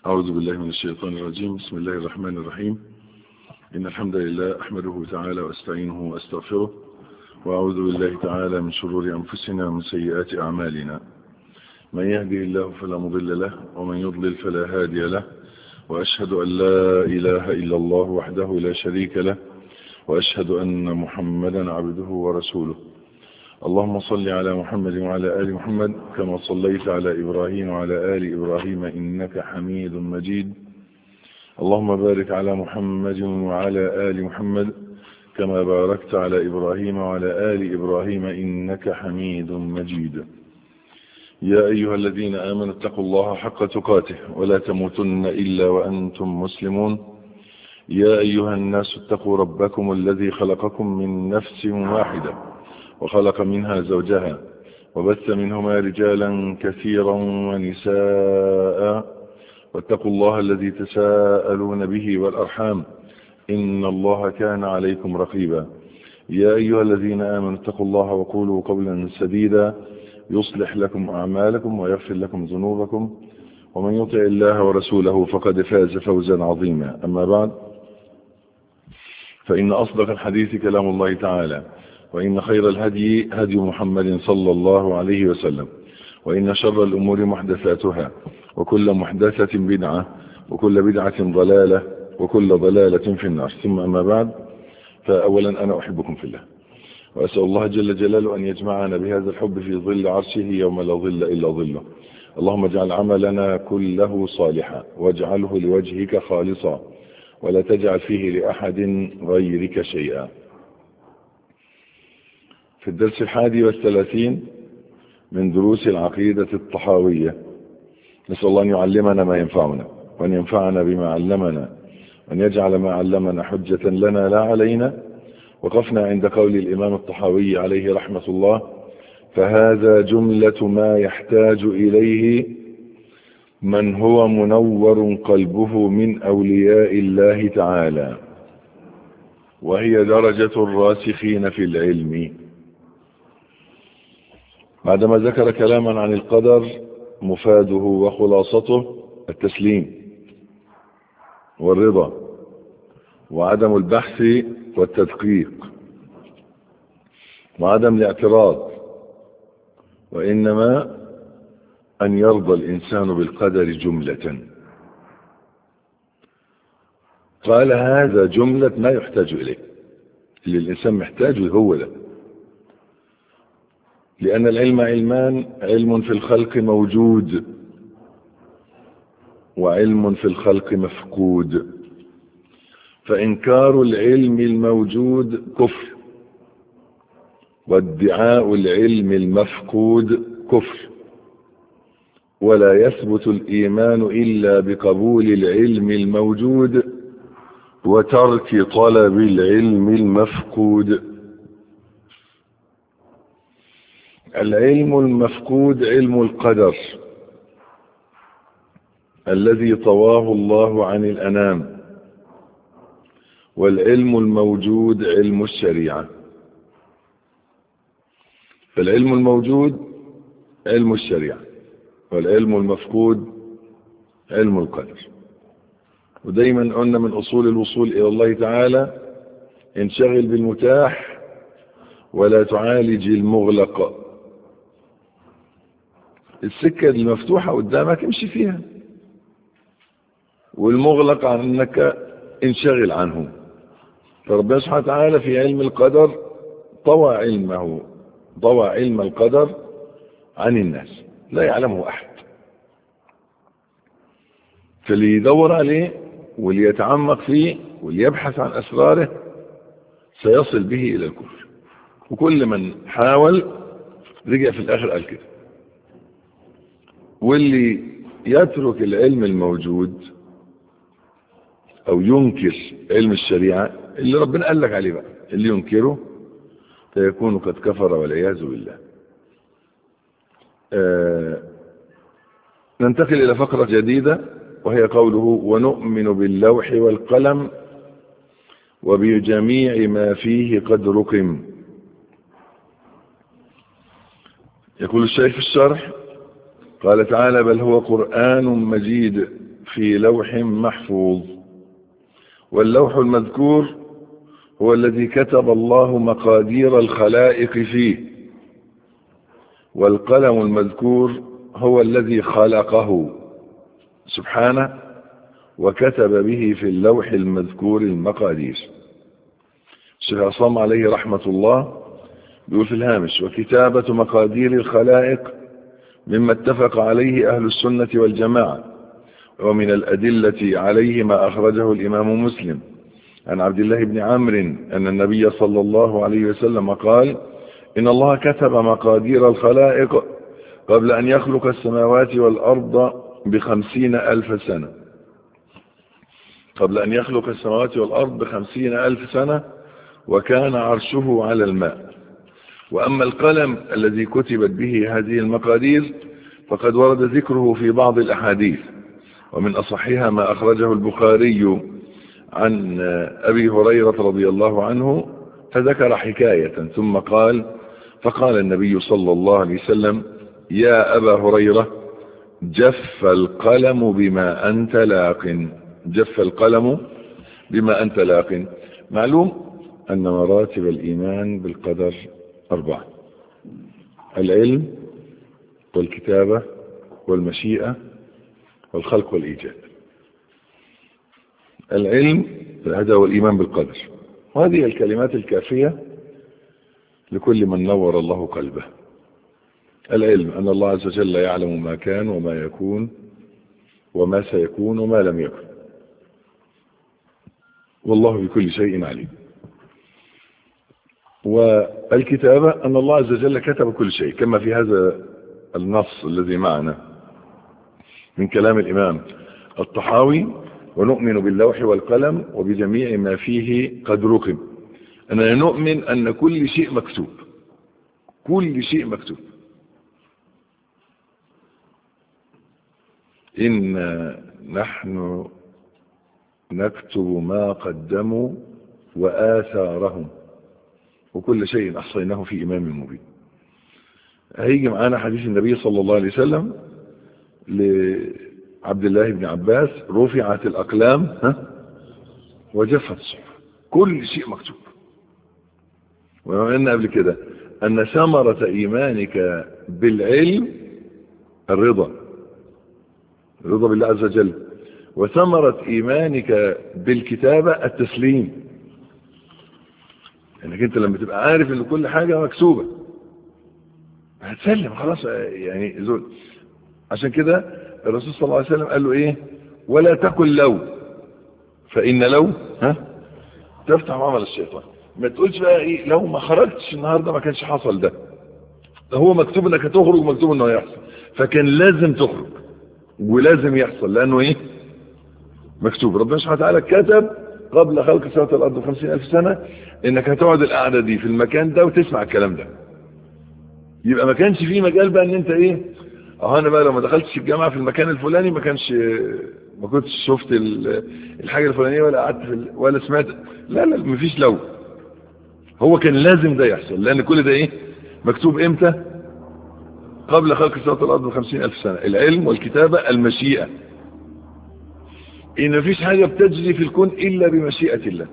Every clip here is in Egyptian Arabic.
أعوذ بالله من الشيطان الرجيم بسم الله الرحمن الرحيم إن الحمد لله أحمده تعالى وأستعينه وأستغفره وأعوذ بالله تعالى من شرور أنفسنا ومن سيئات أعمالنا من يهدي الله فلا مضل له ومن يضلل فلا هادي له وأشهد أن لا إله إلا الله وحده لا شريك له وأشهد أن محمدا عبده ورسوله اللهم صل على محمد وعلى آل محمد كما صليت على إبراهيم وعلى آل إبراهيم إنك حميد مجيد اللهم بارك على محمد وعلى آل محمد كما باركت على إبراهيم وعلى آل إبراهيم إنك حميد مجيد يا أيها الذين آمنوا اتقوا الله حق تقاته ولا تموتن إلا وأنتم مسلمون يا أيها الناس اتقوا ربكم الذي خلقكم من نفس واحدة وخلق منها زوجها وبث منهما رجالا كثيرا ونساء واتقوا الله الذي تساءلون به والأرحام إن الله كان عليكم رقيبا يا أيها الذين آمنوا اتقوا الله وقولوا قولا سديدا يصلح لكم أعمالكم ويغفر لكم ذنوبكم ومن يطع الله ورسوله فقد فاز فوزا عظيما أما بعد فإن أصدق الحديث كلام الله تعالى وإن خير الهدي هدي محمد صلى الله عليه وسلم وإن شر الأمور محدثاتها وكل محدثة بدعة وكل بدعة ضلالة وكل ضلالة في النار ثم أما بعد فأولا أنا أحبكم في الله وأسأل الله جل جلاله أن يجمعنا بهذا الحب في ظل عرشه يوم لا ظل إلا ظله اللهم اجعل عملنا كله صالحا واجعله لوجهك خالصا ولا تجعل فيه لأحد غيرك شيئا في الدرس الحادي والثلاثين من دروس العقيدة الطحاوية نسأل الله أن يعلمنا ما ينفعنا وأن ينفعنا بما علمنا وأن يجعل ما علمنا حجة لنا لا علينا وقفنا عند قول الإمام الطحاوي عليه رحمة الله فهذا جملة ما يحتاج إليه من هو منور قلبه من أولياء الله تعالى وهي درجة الراسخين في العلم بعدما ذكر كلاما عن القدر مفاده وخلاصته التسليم والرضا وعدم البحث والتدقيق وعدم الاعتراض وإنما أن يرضى الإنسان بالقدر جملة قال هذا جملة ما يحتاج إليه اللي الإنسان محتاجه هو ده لأن العلم علمان علم في الخلق موجود وعلم في الخلق مفقود فإنكار العلم الموجود كفر وادعاء العلم المفقود كفر ولا يثبت الإيمان إلا بقبول العلم الموجود وترك طلب العلم المفقود العلم المفقود علم القدر الذي طواه الله عن الأنام والعلم الموجود علم الشريعة فالعلم الموجود علم الشريعة والعلم المفقود علم القدر ودايما قلنا من أصول الوصول إلى الله تعالى انشغل بالمتاح ولا تعالج المغلق السكة المفتوحة قدامك امشي فيها والمغلق عنك انشغل عنه فربنا سبحانه وتعالى في علم القدر طوى علمه طوى علم القدر عن الناس لا يعلمه أحد فاللي يدور عليه واللي يتعمق فيه واللي يبحث عن أسراره سيصل به إلى الكفر وكل من حاول رجع في الآخر قال كده واللي يترك العلم الموجود او ينكر علم الشريعة اللي ربنا قال لك عليه بقى اللي ينكره فيكون قد كفر والعياذ بالله آه ننتقل الى فقرة جديدة وهي قوله ونؤمن باللوح والقلم وبجميع ما فيه قد رقم يقول الشيخ في الشرح قال تعالى بل هو قرآن مجيد في لوح محفوظ واللوح المذكور هو الذي كتب الله مقادير الخلائق فيه والقلم المذكور هو الذي خلقه سبحانه وكتب به في اللوح المذكور المقادير الشيخ عصام عليه رحمة الله بيقول في الهامش وكتابة مقادير الخلائق مما اتفق عليه أهل السنة والجماعة ومن الأدلة عليه ما أخرجه الإمام مسلم عن عبد الله بن عمرو أن النبي صلى الله عليه وسلم قال إن الله كتب مقادير الخلائق قبل أن يخلق السماوات والأرض بخمسين ألف سنة قبل أن يخلق السماوات والأرض بخمسين ألف سنة وكان عرشه على الماء وأما القلم الذي كتبت به هذه المقادير فقد ورد ذكره في بعض الأحاديث ومن أصحها ما أخرجه البخاري عن أبي هريرة رضي الله عنه فذكر حكاية ثم قال فقال النبي صلى الله عليه وسلم يا أبا هريرة جف القلم بما أنت لاق جف القلم بما أنت لاق معلوم أن مراتب الإيمان بالقدر أربعة العلم والكتابة والمشيئة والخلق والإيجاد العلم هذا هو الإيمان بالقدر وهذه الكلمات الكافية لكل من نور الله قلبه العلم أن الله عز وجل يعلم ما كان وما يكون وما سيكون وما لم يكن والله بكل شيء عليم والكتابة أن الله عز وجل كتب كل شيء كما في هذا النص الذي معنا من كلام الإمام الطحاوي ونؤمن باللوح والقلم وبجميع ما فيه قد رقم أننا نؤمن أن كل شيء مكتوب كل شيء مكتوب إن نحن نكتب ما قدموا وآثارهم وكل شيء أحصيناه في إمام مبين هيجي معانا حديث النبي صلى الله عليه وسلم لعبد الله بن عباس رفعت الأقلام ها وجفت الصحف كل شيء مكتوب وقلنا قبل كده أن ثمرة إيمانك بالعلم الرضا الرضا بالله عز وجل وثمرة إيمانك بالكتابة التسليم انك انت لما تبقى عارف ان كل حاجة مكتوبة هتسلم خلاص يعني زول عشان كده الرسول صلى الله عليه وسلم قال له ايه ولا تقل لو فان لو ها تفتح عمل الشيطان ما تقولش بقى ايه لو ما خرجتش النهارده ما كانش حصل ده هو مكتوب انك هتخرج ومكتوب انه هيحصل فكان لازم تخرج ولازم يحصل لانه ايه مكتوب ربنا سبحانه وتعالى كتب قبل خلق السماوات والارض بخمسين الف سنة انك هتقعد القعدة دي في المكان ده وتسمع الكلام ده يبقى ما كانش فيه مجال بقى ان انت ايه اه انا بقى لو ما دخلتش الجامعة في المكان الفلاني ما كانش ما كنتش شفت الحاجة الفلانية ولا قعدت في ولا سمعت لا لا مفيش لو هو كان لازم ده يحصل لان كل ده ايه مكتوب امتى قبل خلق السماوات والارض بخمسين الف سنة العلم والكتابة المشيئة ان مفيش حاجة بتجري في الكون الا بمشيئة الله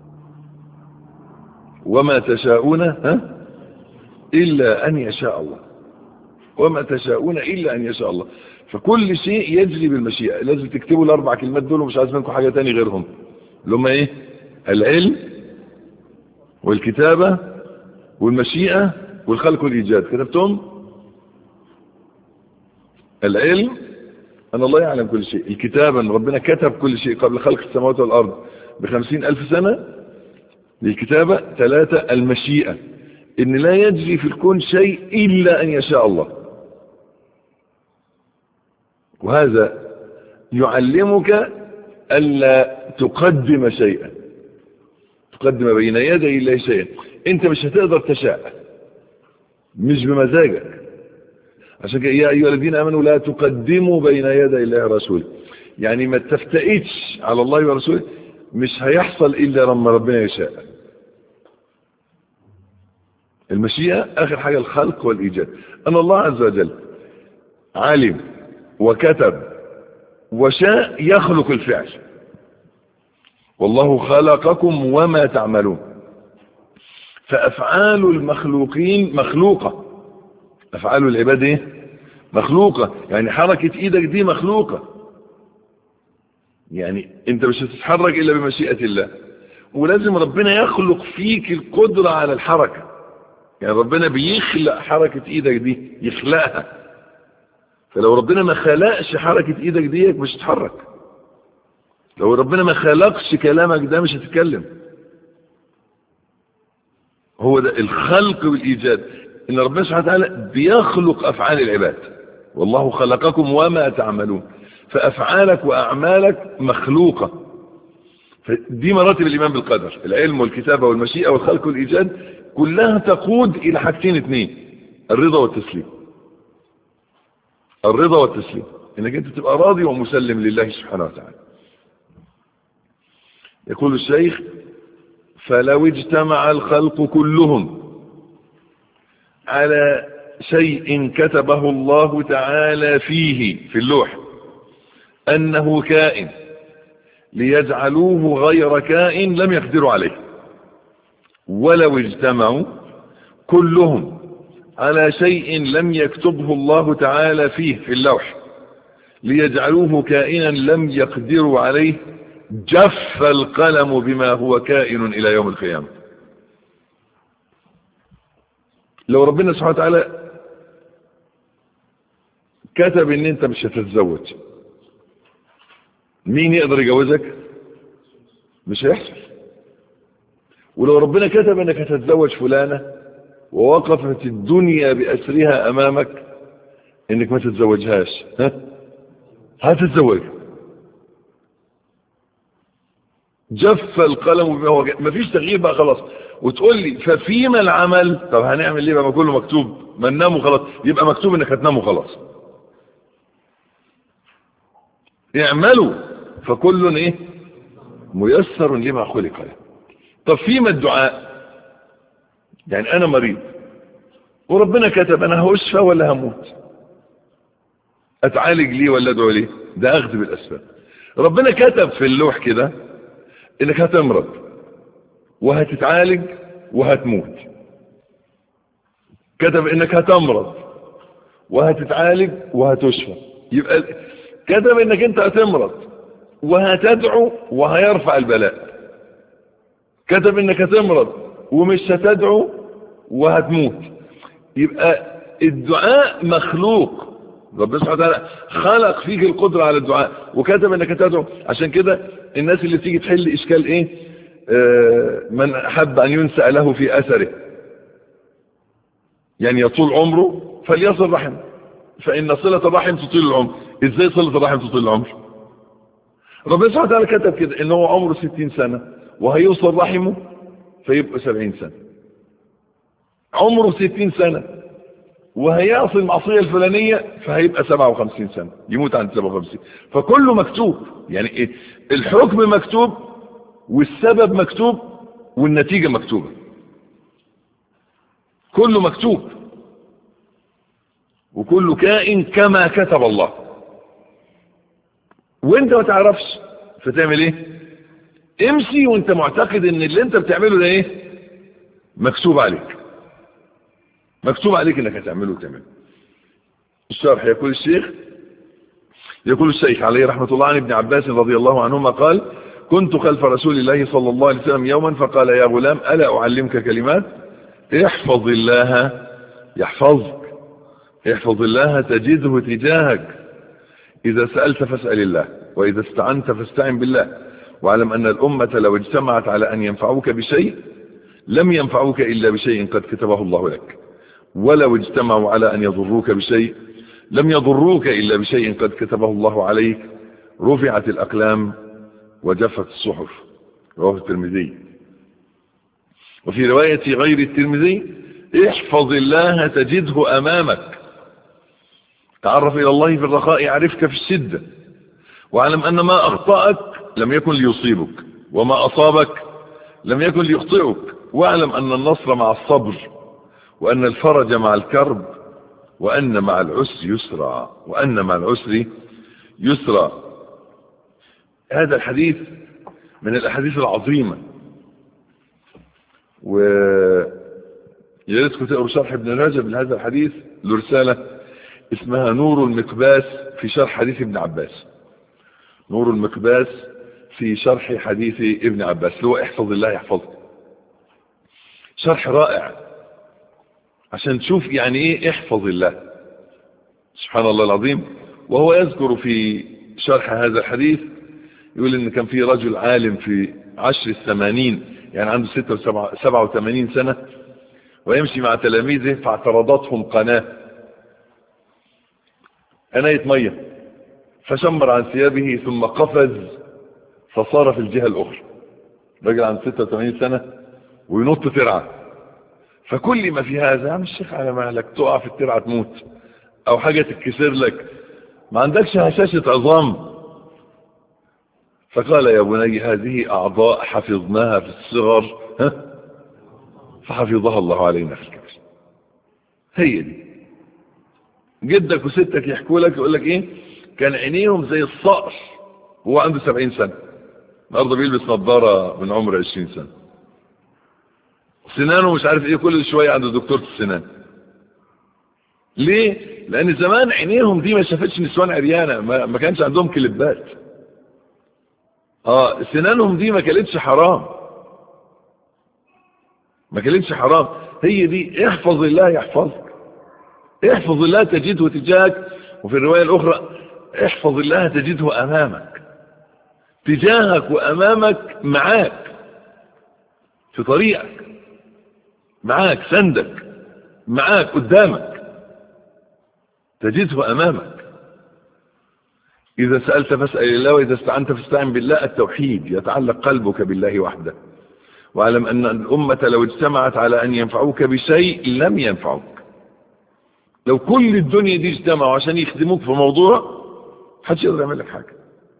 وما تشاءون ها الا ان يشاء الله وما تشاءون الا ان يشاء الله فكل شيء يجري بالمشيئة لازم تكتبوا الاربع كلمات دول ومش عايز منكم حاجة تاني غيرهم اللي هم ايه العلم والكتابة والمشيئة والخلق والايجاد كتبتهم العلم أن الله يعلم كل شيء الكتابة أن ربنا كتب كل شيء قبل خلق السماوات والأرض بخمسين ألف سنة للكتابة ثلاثة المشيئة إن لا يجري في الكون شيء إلا أن يشاء الله وهذا يعلمك ألا تقدم شيئا تقدم بين يدي الله شيئا انت مش هتقدر تشاء مش بمزاجك عشان كده يا أيها الذين آمنوا لا تقدموا بين يدي الله ورسوله يعني ما تفتئتش على الله ورسوله مش هيحصل إلا لما ربنا يشاء المشيئة آخر حاجة الخلق والإيجاد أن الله عز وجل علم وكتب وشاء يخلق الفعل والله خلقكم وما تعملون فأفعال المخلوقين مخلوقة أفعال العباد ايه مخلوقة يعني حركة ايدك دي مخلوقة يعني انت مش هتتحرك الا بمشيئة الله ولازم ربنا يخلق فيك القدرة على الحركة يعني ربنا بيخلق حركة ايدك دي يخلقها فلو ربنا ما خلقش حركة ايدك دي مش هتتحرك لو ربنا ما خلقش كلامك ده مش هتتكلم هو ده الخلق والايجاد ان ربنا سبحانه وتعالى بيخلق افعال العباد والله خلقكم وما تعملون فافعالك واعمالك مخلوقة دي مراتب الايمان بالقدر العلم والكتابة والمشيئة والخلق والايجاد كلها تقود الى حاجتين اثنين الرضا والتسليم الرضا والتسليم انك انت تبقى راضي ومسلم لله سبحانه وتعالى يقول الشيخ فلو اجتمع الخلق كلهم على شيء كتبه الله تعالى فيه في اللوح أنه كائن ليجعلوه غير كائن لم يقدروا عليه ولو اجتمعوا كلهم على شيء لم يكتبه الله تعالى فيه في اللوح ليجعلوه كائنا لم يقدروا عليه جف القلم بما هو كائن إلى يوم القيامة لو ربنا سبحانه وتعالى كتب ان انت مش هتتزوج مين يقدر يجوزك مش هيحصل ولو ربنا كتب انك هتتزوج فلانة ووقفت الدنيا بأسرها امامك انك ما تتزوجهاش ها هتتزوجها جف القلم بما هو مفيش تغيير بقى خلاص وتقول لي ففيما العمل طب هنعمل ايه بقى ما كله مكتوب ما نناموا خلاص يبقى مكتوب انك هتناموا خلاص اعملوا فكل ايه ميسر لما خلق له طب فيما الدعاء يعني انا مريض وربنا كتب انا هشفى ولا هموت اتعالج ليه ولا ادعو ليه ده اخذ بالاسباب ربنا كتب في اللوح كده انك هتمرض وهتتعالج وهتموت كتب انك هتمرض وهتتعالج وهتشفى يبقى كتب انك انت هتمرض وهتدعو وهيرفع البلاء كتب انك هتمرض ومش هتدعو وهتموت يبقى الدعاء مخلوق ربنا سبحانه وتعالى خلق فيك القدرة على الدعاء وكتب انك تدعو عشان كده الناس اللي تيجي تحل اشكال ايه آه من حب ان ينسأ له في اثره يعني يطول عمره فليصل رحم فان صلة الرحم تطيل العمر ازاي صلة الرحم تطيل العمر ربنا سبحانه وتعالى كتب كده ان هو عمره 60 سنة وهيوصل رحمه فيبقى 70 سنة عمره 60 سنة وهيعصي المعصية الفلانية فهيبقى 57 سنة يموت عند 57 فكله مكتوب يعني ايه الحكم مكتوب والسبب مكتوب والنتيجة مكتوبة كله مكتوب وكل كائن كما كتب الله وانت ما تعرفش فتعمل ايه امشي وانت معتقد ان اللي انت بتعمله ده ايه مكتوب عليك مكتوب عليك انك هتعمله وتعمله الشرح يقول الشيخ يقول الشيخ عليه رحمة الله عن ابن عباس رضي الله عنهما قال كنت خلف رسول الله صلى الله عليه وسلم يوما فقال يا غلام ألا أعلمك كلمات احفظ الله يحفظك احفظ الله تجده تجاهك إذا سألت فاسأل الله وإذا استعنت فاستعن بالله واعلم أن الأمة لو اجتمعت على أن ينفعوك بشيء لم ينفعوك إلا بشيء قد كتبه الله لك ولو اجتمعوا على أن يضروك بشيء لم يضروك إلا بشيء قد كتبه الله عليك رفعت الأقلام وجفت الصحف رواه الترمذي وفي رواية غير الترمذي احفظ الله تجده أمامك تعرف إلى الله في الرخاء يعرفك في الشدة واعلم أن ما أخطأك لم يكن ليصيبك وما أصابك لم يكن ليخطئك واعلم أن النصر مع الصبر وأن الفرج مع الكرب وأن مع العسر يسرا وأن مع العسر يسرا هذا الحديث من الأحاديث العظيمة و يريدكم تقروا شرح ابن رجب لهذا الحديث له رسالة اسمها نور المقباس في شرح حديث ابن عباس نور المقباس في شرح حديث ابن عباس اللي هو احفظ الله يحفظك شرح رائع عشان تشوف يعني ايه احفظ الله سبحان الله العظيم وهو يذكر في شرح هذا الحديث يقول ان كان في رجل عالم في عشر الثمانين يعني عنده ستة وسبعة وثمانين سنة ويمشي مع تلاميذه فاعترضتهم قناة قناية مية فشمر عن ثيابه ثم قفز فصار في الجهة الأخرى رجل عن 86 سنة وينط ترعة فكل ما في هذا يا عم الشيخ على مهلك تقع في الترعة تموت أو حاجة تتكسر لك ما عندكش هشاشة عظام فقال يا بني هذه أعضاء حفظناها في الصغر ها فحفظها الله علينا في الكبر هي دي جدك وستك يحكوا لك يقول لك ايه كان عينيهم زي الصقر وهو عنده سبعين سنة النهارده بيلبس نظارة من عمر عشرين سنة سنانه مش عارف ايه كل شوية عنده دكتور السنان ليه لان زمان عينيهم دي ما شافتش نسوان عريانة ما, ما كانش عندهم كليبات اه سنانهم دي ما كانتش حرام ما كانتش حرام هي دي احفظ الله يحفظك احفظ الله تجده تجاهك وفي الرواية الاخرى احفظ الله تجده امامك تجاهك وامامك معاك في طريقك معاك سندك معاك قدامك تجده امامك اذا سألت فاسأل الله واذا استعنت فاستعن بالله التوحيد يتعلق قلبك بالله وحده واعلم ان الامة لو اجتمعت على ان ينفعوك بشيء لم ينفعوك لو كل الدنيا دي اجتمعوا عشان يخدموك في موضوع محدش يقدر يعمل لك حاجة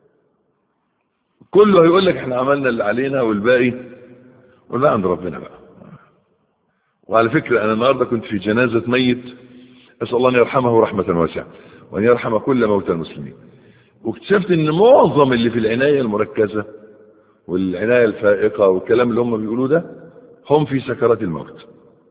كله هيقول لك احنا عملنا اللي علينا والباقي ولا عند ربنا بقى وعلى فكرة انا النهاردة كنت في جنازة ميت اسأل الله ان يرحمه رحمة واسعة وان يرحم كل موتى المسلمين واكتشفت ان معظم اللي في العناية المركزة والعناية الفائقة والكلام اللي هم بيقولوه ده هم في سكرات الموت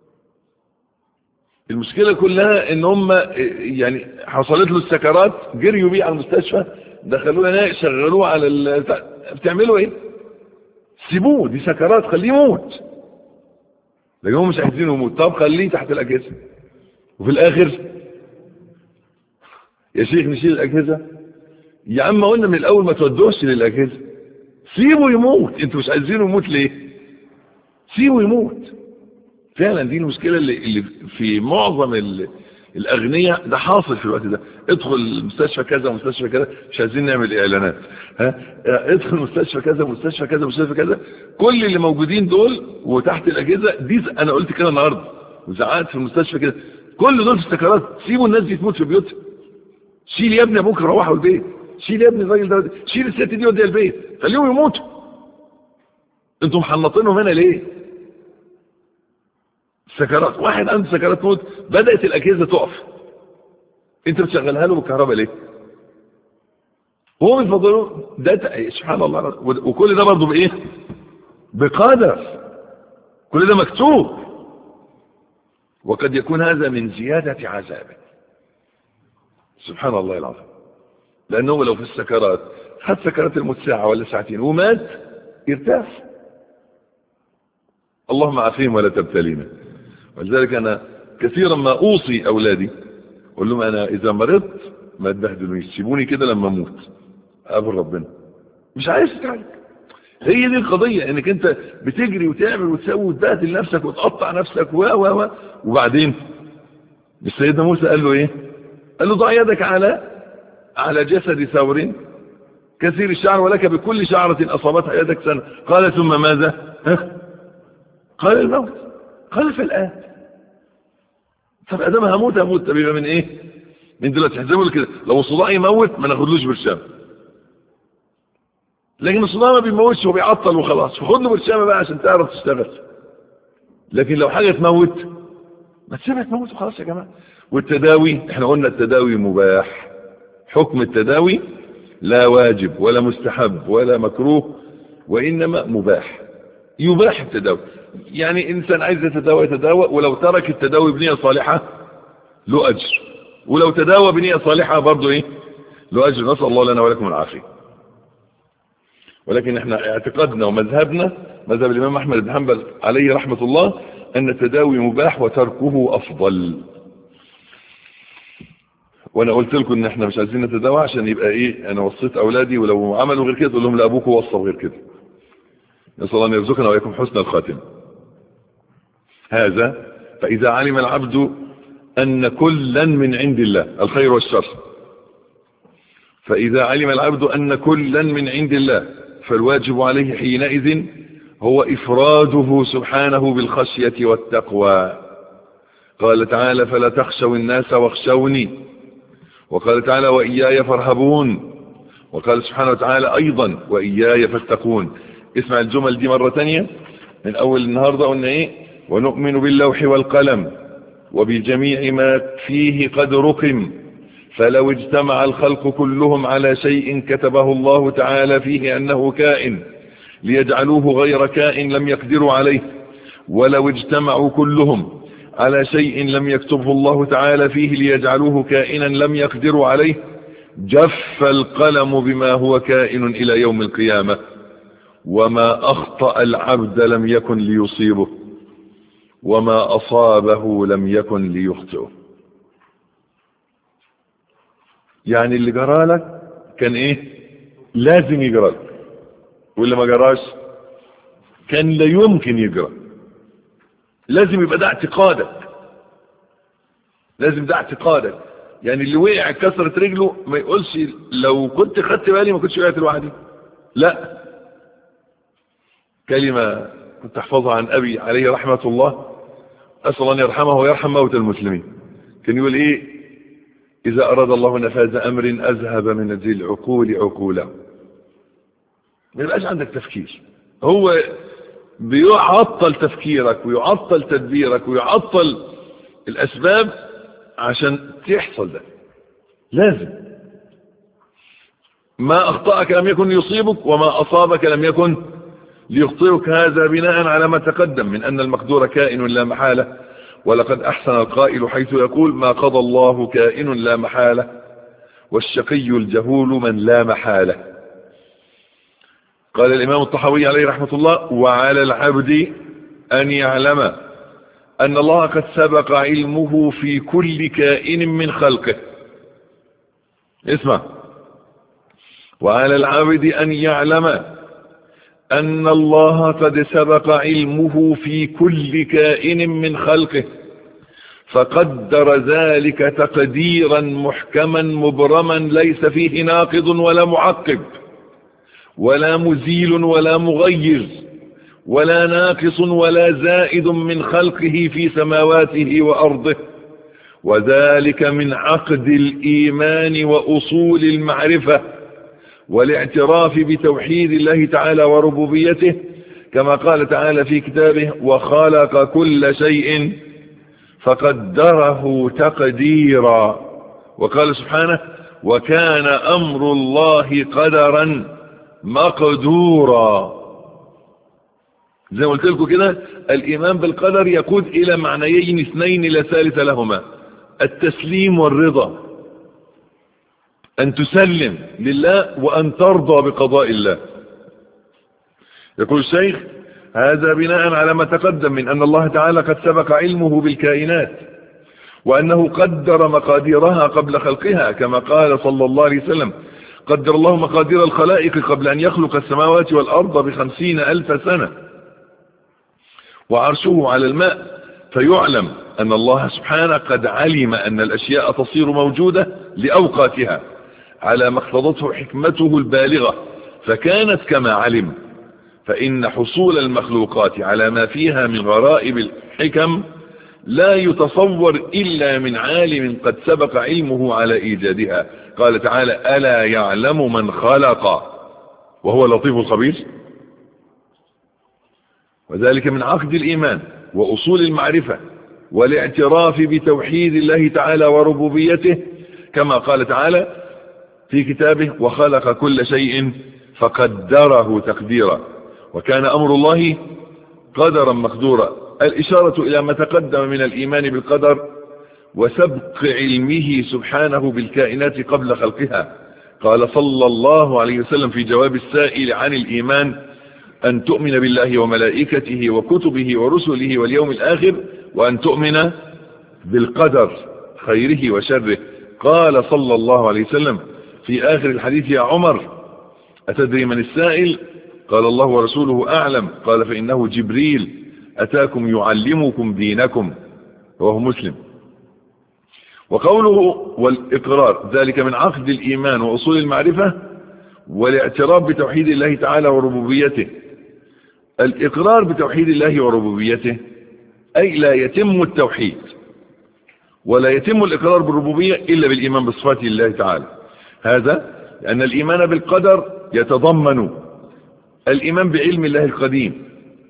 المشكلة كلها ان هم يعني حصلت له السكرات جريوا بيه على المستشفى دخلوه هنا شغلوه على ال... بتعملوا ايه سيبوه دي سكرات خليه يموت لكن هم مش عايزينه يموت طب خليه تحت الاجهزة وفي الاخر يا شيخ نشيل الاجهزة يا عم قلنا من الاول ما تودوش للاجهزة سيبه يموت انتوا مش عايزينه يموت ليه سيبه يموت فعلا دي المشكلة اللي, اللي في معظم الأغنياء ده حاصل في الوقت ده ادخل مستشفى كذا مستشفى كذا مش عايزين نعمل إعلانات ها ادخل مستشفى كذا مستشفى كذا مستشفى كذا كل اللي موجودين دول وتحت الأجهزة دي أنا قلت كده النهاردة وزعقت في المستشفى كده كل دول في السكرات سيبوا الناس دي تموت في بيوتها شيل يا ابني ابوك روحوا البيت شيل يا ابني الراجل ده شيل الست دي وديها البيت خليهم يموتوا انتم محنطينهم هنا ليه سكرات واحد عنده سكرات موت بدأت الأجهزة تقف انت بتشغلها له بالكهرباء ليه هو من فضله ده سبحان الله وكل ده برضه بايه بقدر كل ده مكتوب وقد يكون هذا من زيادة عذابه سبحان الله العظيم لأنه لو في السكرات خد سكرات الموت ساعة ولا ساعتين ومات يرتاح اللهم عافيهم ولا تبتلينا ولذلك أنا كثيرا ما أوصي أولادي أقول لهم أنا إذا مرضت ما تبهدلونيش سيبوني كده لما أموت قابل ربنا مش عايز تتعالج هي دي القضية انك انت بتجري وتعمل وتسوي وتبهدل نفسك وتقطع نفسك و و و وبعدين السيدنا موسى قال له ايه قال له ضع يدك على على جسد ثور كثير الشعر ولك بكل شعرة اصابتها يدك سنة قال ثم ماذا ها؟ قال الموت قال في الآن طب ادام هموت هموت طب يبقى من ايه من دلوقتي احزموا كده لو الصداع يموت ما ناخدلوش برشام لكن الصداع ما بيموتش هو بيعطل وخلاص فخد له برشامه بقى عشان تعرف تشتغل لكن لو حاجه تموت ما تسيبها تموت وخلاص يا جماعه والتداوي احنا قلنا التداوي مباح حكم التداوي لا واجب ولا مستحب ولا مكروه وإنما مباح يباح التداوي يعني إنسان عايز يتداوى يتداوى ولو ترك التداوي بنية صالحة له أجر ولو تداوى بنية صالحة برضه إيه له أجر نسأل الله لنا ولكم العافية ولكن احنا اعتقادنا ومذهبنا مذهب الإمام أحمد بن حنبل عليه رحمة الله أن التداوي مباح وتركه أفضل وانا قلت لكم ان احنا مش عايزين نتداوى عشان يبقى ايه انا وصيت اولادي ولو عملوا غير كده تقول لهم لابوكم وصوا غير كده نسال الله ان يرزقنا واياكم حسن الخاتمه هذا فاذا علم العبد ان كلا من عند الله الخير والشر فاذا علم العبد ان كلا من عند الله فالواجب عليه حينئذ هو افراده سبحانه بالخشيه والتقوى قال تعالى فلا تخشوا الناس واخشوني وقال تعالى وإياي فارهبون وقال سبحانه وتعالى أيضا وإياي فاتقون اسمع الجمل دي مرة تانية من أول النهاردة قلنا إيه ونؤمن باللوح والقلم وبجميع ما فيه قد رقم فلو اجتمع الخلق كلهم على شيء كتبه الله تعالى فيه أنه كائن ليجعلوه غير كائن لم يقدروا عليه ولو اجتمعوا كلهم على شيء لم يكتبه الله تعالى فيه ليجعلوه كائنا لم يقدروا عليه جف القلم بما هو كائن إلى يوم القيامة وما أخطأ العبد لم يكن ليصيبه وما أصابه لم يكن ليخطئه يعني اللي جرالك كان ايه لازم يجرالك واللي ما جراش كان لا يمكن يجرى لازم يبقى ده اعتقادك لازم ده اعتقادك يعني اللي وقع كسرت رجله ما يقولش لو كنت خدت بالي ما كنتش وقعت لوحدي لا كلمة كنت احفظها عن ابي عليه رحمة الله اسأل الله ان يرحمه ويرحم موت المسلمين كان يقول ايه اذا اراد الله نفاذ امر اذهب من ذي العقول عقوله ما يبقاش عندك تفكير هو بيعطل تفكيرك ويعطل تدبيرك ويعطل الاسباب عشان تحصل ده لازم ما اخطأك لم يكن ليصيبك وما اصابك لم يكن ليخطئك هذا بناء على ما تقدم من ان المقدور كائن لا محالة ولقد احسن القائل حيث يقول ما قضى الله كائن لا محالة والشقي الجهول من لا محالة قال الامام الطحاوي عليه رحمة الله وعلى العبد ان يعلم ان الله قد سبق علمه في كل كائن من خلقه اسمع وعلى العبد ان يعلم ان الله قد سبق علمه في كل كائن من خلقه فقدر ذلك تقديرا محكما مبرما ليس فيه ناقض ولا معقب ولا مزيل ولا مغير ولا ناقص ولا زائد من خلقه في سماواته وأرضه وذلك من عقد الإيمان وأصول المعرفة والاعتراف بتوحيد الله تعالى وربوبيته كما قال تعالى في كتابه وخلق كل شيء فقدره تقديرا وقال سبحانه وكان أمر الله قدرا مقدورا زي ما قلت لكم كده الإيمان بالقدر يقود إلى معنيين اثنين لا ثالث لهما التسليم والرضا أن تسلم لله وأن ترضى بقضاء الله يقول الشيخ هذا بناء على ما تقدم من أن الله تعالى قد سبق علمه بالكائنات وأنه قدر مقاديرها قبل خلقها كما قال صلى الله عليه وسلم قدر الله مقادير الخلائق قبل أن يخلق السماوات والأرض بخمسين ألف سنة وعرشه على الماء فيعلم أن الله سبحانه قد علم أن الأشياء تصير موجودة لأوقاتها على ما اقتضته حكمته البالغة فكانت كما علم فإن حصول المخلوقات على ما فيها من غرائب الحكم لا يتصور إلا من عالم قد سبق علمه على إيجادها قال تعالى ألا يعلم من خلق وهو لطيف الخبير وذلك من عقد الإيمان وأصول المعرفة والاعتراف بتوحيد الله تعالى وربوبيته كما قال تعالى في كتابه وخلق كل شيء فقدره تقديرا وكان أمر الله قدرا مقدورا الإشارة إلى ما تقدم من الإيمان بالقدر وسبق علمه سبحانه بالكائنات قبل خلقها قال صلى الله عليه وسلم في جواب السائل عن الإيمان أن تؤمن بالله وملائكته وكتبه ورسله واليوم الآخر وأن تؤمن بالقدر خيره وشره قال صلى الله عليه وسلم في آخر الحديث يا عمر أتدري من السائل قال الله ورسوله أعلم قال فإنه جبريل أتاكم يعلمكم دينكم وهو مسلم وقوله والإقرار ذلك من عقد الإيمان وأصول المعرفة والاعتراف بتوحيد الله تعالى وربوبيته الإقرار بتوحيد الله وربوبيته أي لا يتم التوحيد ولا يتم الإقرار بالربوبية إلا بالإيمان بصفات الله تعالى هذا لأن الإيمان بالقدر يتضمن الإيمان بعلم الله القديم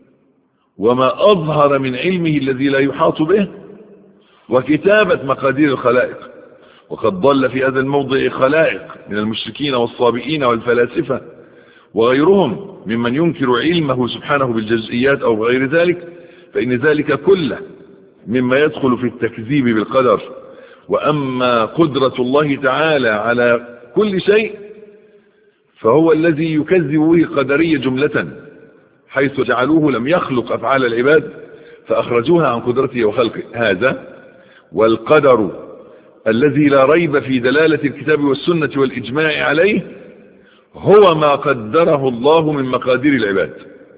وما أظهر من علمه الذي لا يحاط به وكتابة مقادير الخلائق وقد ضل في هذا الموضع خلائق من المشركين والصابئين والفلاسفة وغيرهم ممن ينكر علمه سبحانه بالجزئيات أو غير ذلك فإن ذلك كله مما يدخل في التكذيب بالقدر وأما قدرة الله تعالى على كل شيء فهو الذي يكذب به قدرية جملة حيث جعلوه لم يخلق أفعال العباد فأخرجوها عن قدرته وخلقه هذا والقدر الذي لا ريب في دلالة الكتاب والسنة والإجماع عليه هو ما قدره الله من مقادير العباد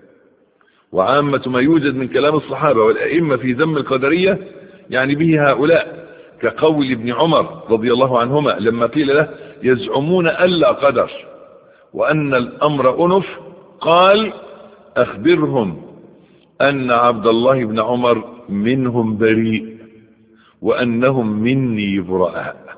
وعامة ما يوجد من كلام الصحابة والأئمة في ذم القدرية يعني به هؤلاء كقول ابن عمر رضي الله عنهما لما قيل له يزعمون ألا قدر وأن الأمر أنف قال أخبرهم أن عبد الله بن عمر منهم بريء وأنهم مني براء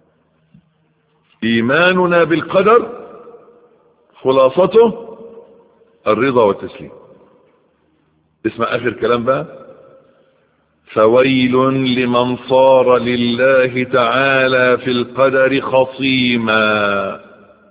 إيماننا بالقدر خلاصته الرضا والتسليم اسمع آخر كلام بقى فويل لمن صار لله تعالى في القدر خصيما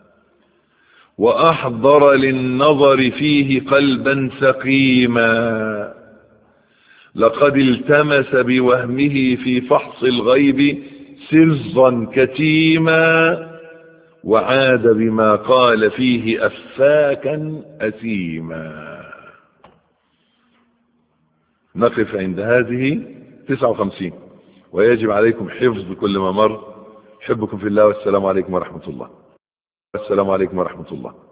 وأحضر للنظر فيه قلبا سقيما لقد التمس بوهمه في فحص الغيب سرا كتيما وعاد بما قال فيه أفاكا أثيما نقف عند هذه 59 ويجب عليكم حفظ كل ما مر حبكم في الله والسلام عليكم ورحمة الله السلام عليكم ورحمة الله